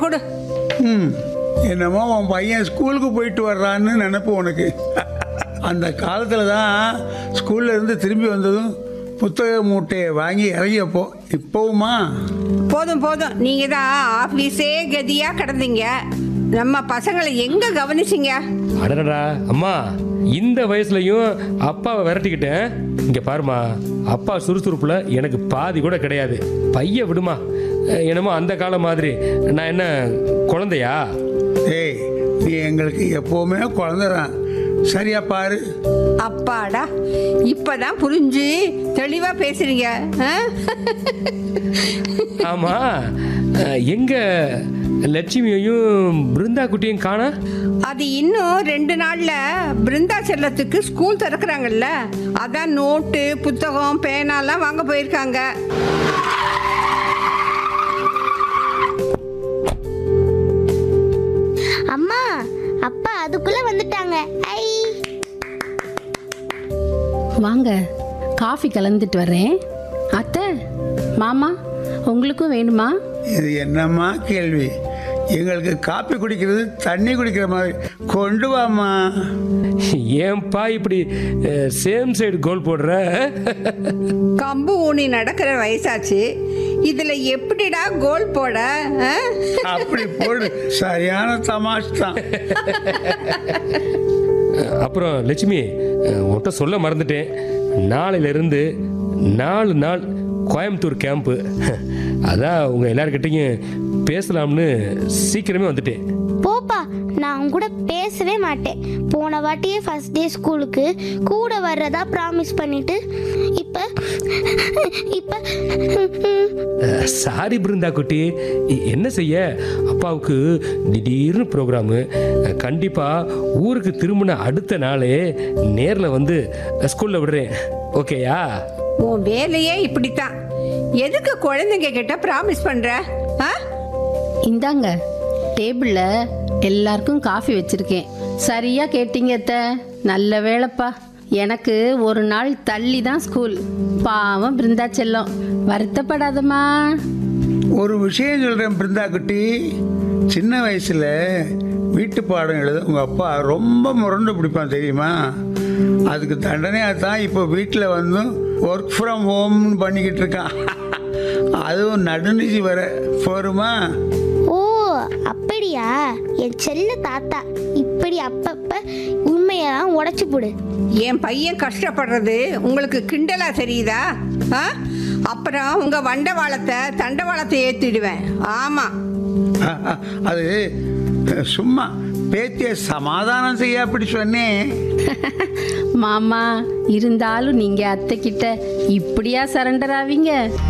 கொடு ம் என்னமோ உன் பையன் ஸ்கூலுக்கு போயிட்டு வர்றான்னு நினப்பு உனக்கு அந்த காலத்தில் தான் ஸ்கூல்ல இருந்து திரும்பி வந்ததும் புத்தக மூட்டையை வாங்கி இறங்கியப்போ இப்போவுமா போதும் போதும் நீங்க தான் ஆபீஸே கதியா கிடந்தீங்க நம்ம பசங்களை எங்க கவனிச்சீங்க அடடா அம்மா இந்த வயசுலயும் அப்பாவை விரட்டிக்கிட்டேன் இங்க பாருமா அப்பா சுறுசுறுப்புல எனக்கு பாதி கூட கிடையாது பைய விடுமா அஹ், என்னமோ அந்த காலம் மாதிரி நான் என்ன குழந்தையா ஏய் நீ எங்களுக்கு எப்போவுமே குழந்தைதான் சரியா பாரு அப்பாடா இப்பதான் புரிஞ்சு தெளிவா பேசுறீங்க ஆ? ஆமா அஹ், எங்க லட்சுமியையும் பிருந்தா குட்டியும் காண அது இன்னும் ரெண்டு நாள்ல பிருந்தா செல்லத்துக்கு ஸ்கூல் திறக்கறாங்கல்ல அதான் நோட்டு புத்தகம் பேனாலாம் வாங்க போயிருக்காங்க அம்மா அப்பா அதுக்குள்ள வந்துட்டாங்க ஐ வாங்க காஃபி கலந்துட்டு வரேன் அத்தை மாமா உங்களுக்கும் வேணுமா இது என்னம்மா கேள்வி எங்களுக்கு காப்பி குடிக்கிறது தண்ணி குடிக்கிற மாதிரி கொண்டு வாம்மா ஏன்பா இப்படி சேம் சைடு கோல் போடுற கம்பு ஊனி நடக்கிற வயசாச்சு இதுல எப்படிடா கோல் போட ஆ? அப்படி போடு சரியான தமாஷ் தான் அஹ், அப்புறம் லட்சுமி அஹ், உன்கிட்ட சொல்ல மறந்துட்டேன் நாளையிலிருந்து நாலு நாள் கோயம்புத்தூர் கேம்ப்பு அதான் உங்கள் எல்லார்கிட்டையும் பேசலாம்னு சீக்கிரமே வந்துட்டேன் போப்பா நான் உன் கூட பேசவே மாட்டேன் போன வாட்டியே ஃபர்ஸ்ட் டே ஸ்கூலுக்கு கூட வர்றதா ப்ராமிஸ் பண்ணிட்டு இப்ப இப்ப சாரி பிருந்தா குட்டி இ- என்ன செய்ய அப்பாவுக்கு திடீர்னு ப்ரோக்ராமு கண்டிப்பாக ஊருக்கு திரும்பின அடுத்த நாளே நேரில் வந்து ஸ்கூலில் விடுறேன் ஓகேயா உன் வேலையே இப்படித்தான் எதுக்கு குழந்தைங்க கிட்ட ப்ராமிஸ் பண்ற ஆ? இந்தாங்க டேபிளில் எல்லாருக்கும் காஃபி வச்சிருக்கேன் சரியா கேட்டீங்க அத்தை நல்ல வேலைப்பா எனக்கு ஒரு நாள் தள்ளி தான் ஸ்கூல் பாவம் பிருந்தா செல்லம் வருத்தப்படாதம்மா ஒரு விஷயம் சொல்கிறேன் பிருந்தா குட்டி சின்ன வயசில் வீட்டு பாடம் எழுத உங்கள் அப்பா ரொம்ப முரண்டு பிடிப்பான் தெரியுமா அதுக்கு தண்டனையாக தான் இப்போ வீட்டில் வந்து ஒர்க் ஃப்ரம் ஹோம்னு பண்ணிக்கிட்டு இருக்கான் அதுவும் நடுநிசி வர போருமா ஓ அப்படியா என் செல்ல தாத்தா இப்படி அப்பப்ப உண்மையெல்லாம் உடைச்சு போடு என் பையன் கஷ்டப்படுறது உங்களுக்கு கிண்டலா தெரியுதா ஆ? அப்புறம் உங்க வண்டவாளத்தை தண்டவாளத்தை ஏத்திடுவேன் ஆமா அது சும்மா பேத்திய சமாதானம் செய்ய அப்படி சொன்னேன் மாமா இருந்தாலும் நீங்க அத்தை கிட்ட இப்படியா சரண்டர் ஆவீங்க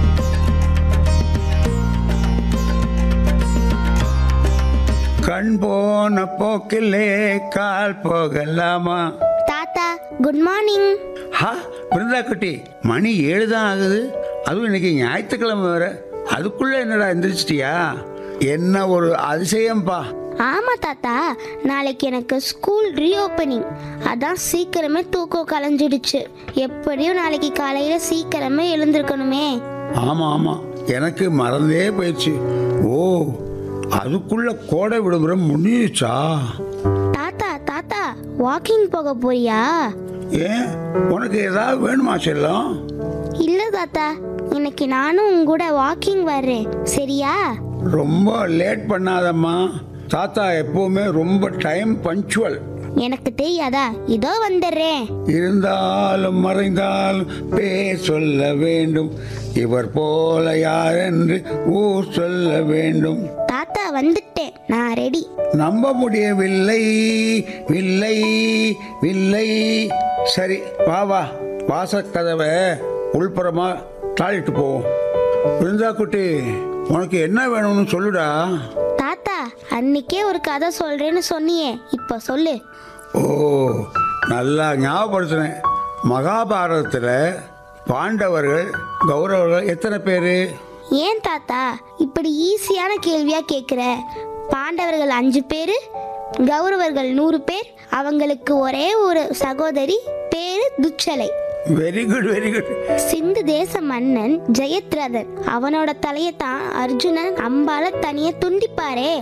கண் போன போக்கிலே கால் போகலாமா தாத்தா குட் மார்னிங் ஹா பிருந்தா குட்டி மணி ஏழு தான் ஆகுது அதுவும் இன்னைக்கு ஞாயிற்றுக்கிழமை வேற அதுக்குள்ள என்னடா எந்திரிச்சிட்டியா என்ன ஒரு அதிசயம்பா ஆமா தாத்தா நாளைக்கு எனக்கு ஸ்கூல் ரீஓப்பனிங் அதான் சீக்கிரமே தூக்கம் கலைஞ்சிடுச்சு எப்படியும் நாளைக்கு காலையில சீக்கிரமே எழுந்திருக்கணுமே ஆமா ஆமா எனக்கு மறந்தே போயிடுச்சு ஓ அதுக்குள்ள கோடை விடுமுறை முடிஞ்சிச்சா தாத்தா தாத்தா வாக்கிங் போக போறியா ஏன் உனக்கு ஏதாவது வேணுமா செல்லம் இல்ல தாத்தா இன்னைக்கு நானும் உங்க கூட வாக்கிங் வர்றேன் சரியா ரொம்ப லேட் பண்ணாதம்மா தாத்தா எப்பவுமே ரொம்ப டைம் பஞ்சுவல் எனக்கு தெரியாதா இதோ வந்துடுறேன் இருந்தாலும் மறைந்தாலும் பேர் சொல்ல வேண்டும் இவர் போல யார் என்று ஊர் சொல்ல வேண்டும் தாத்தா வந்துட்டேன் நான் ரெடி நம்ப முடியவில்லை வில்லை வில்லை சரி வா வா வாசக்கதவை உள்புறமா தாளிட்டு போவோம் பிருந்தா குட்டி உனக்கு என்ன வேணும்னு சொல்லுடா தாத்தா அன்னைக்கே ஒரு கதை சொல்றேன்னு சொன்னியே இப்போ சொல்லு ஓ நல்லா ஞாபகப்படுத்தினேன் மகாபாரதத்தில் பாண்டவர்கள் கௌரவர்கள் எத்தனை பேர் ஏன் தாத்தா இப்படி ஈஸியான கேள்வியா கேக்குற பாண்டவர்கள் அஞ்சு பேரு கௌரவர்கள் நூறு பேர் அவங்களுக்கு ஒரே ஒரு சகோதரி பேரு Dushala very good very good Sindhu தேச மன்னன் ஜெயத்ரதன் அவனோட தலையை தான் அர்ஜுனன் அம்பால தனியா துண்டிப்பாரே